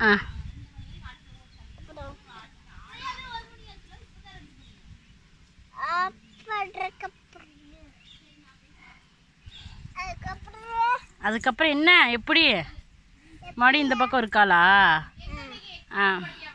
ஆ அப்புறம் அப்புறம் அதுக்கப்புறம் அதுக்கப்புறம் என்ன எப்படி மறுபடியும் இந்த பக்கம் இருக்காளா ஆ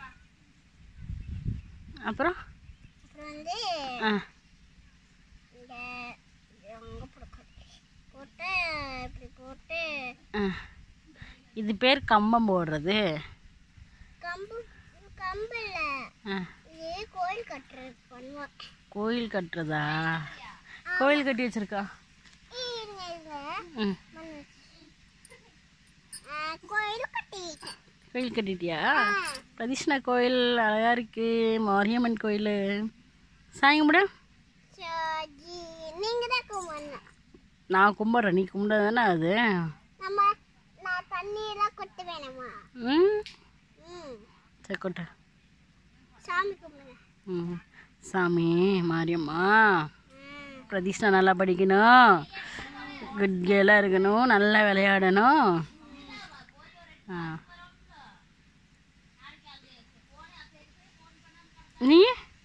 அப்புறம் அப்புறம் வந்து ஆ இந்த இது அங்க போடக்கூடாது. போட்டு இப்படி போட்டு ஆ இது பேர் கம்பம் போடுறது கம்பு கம்பு இல்ல ஆ இது கோயில் கட்டுறது பண்ணுவோம் கோயில் கட்டுறதா கோயில் கட்டி வச்சிருக்கா இருங்க இருங்க ம் மண் வச்சு. ஆ, கோயில் கட்டி கோயில் கட்டிட்டியா பிரதிஷ்ணா கோயில் அழகா இருக்கு மாரியம்மன் கோயில் சாமி கும்பிட சரி நீங்க தான் கும்பிடணும் நான் கும்பிட்றேன் நீ கும்பிட தானே அது நம்ம நான் தண்ணியெல்லாம் கொட்ட வேணாமா ம் ம் சரி கொட்ட சாமி கும்பிடுங்க ம் சாமி மாரியம்மா ம் பிரதிஷ்ணா நல்லா படிக்கணும் குட் கேர்லாக இருக்கணும் நல்லா விளையாடணும் ஆ நீ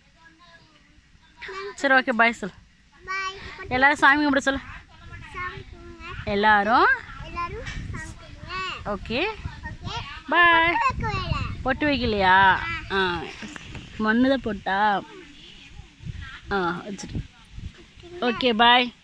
சரி ஓகே பாய் சொல் பாய் எல்லாரும் சாமி கும்பிட சொல்லு சாமி கும்பிடுங்க எல்லாரும் எல்லாரும் சாமி கும்பிடுங்க ஓகே ஓகே பாய் கோயில பொட்டு வைக்கலையா ஆ மண்ணு தான் போட்டா ஆ வச்சுட்டு ஓகே பாய்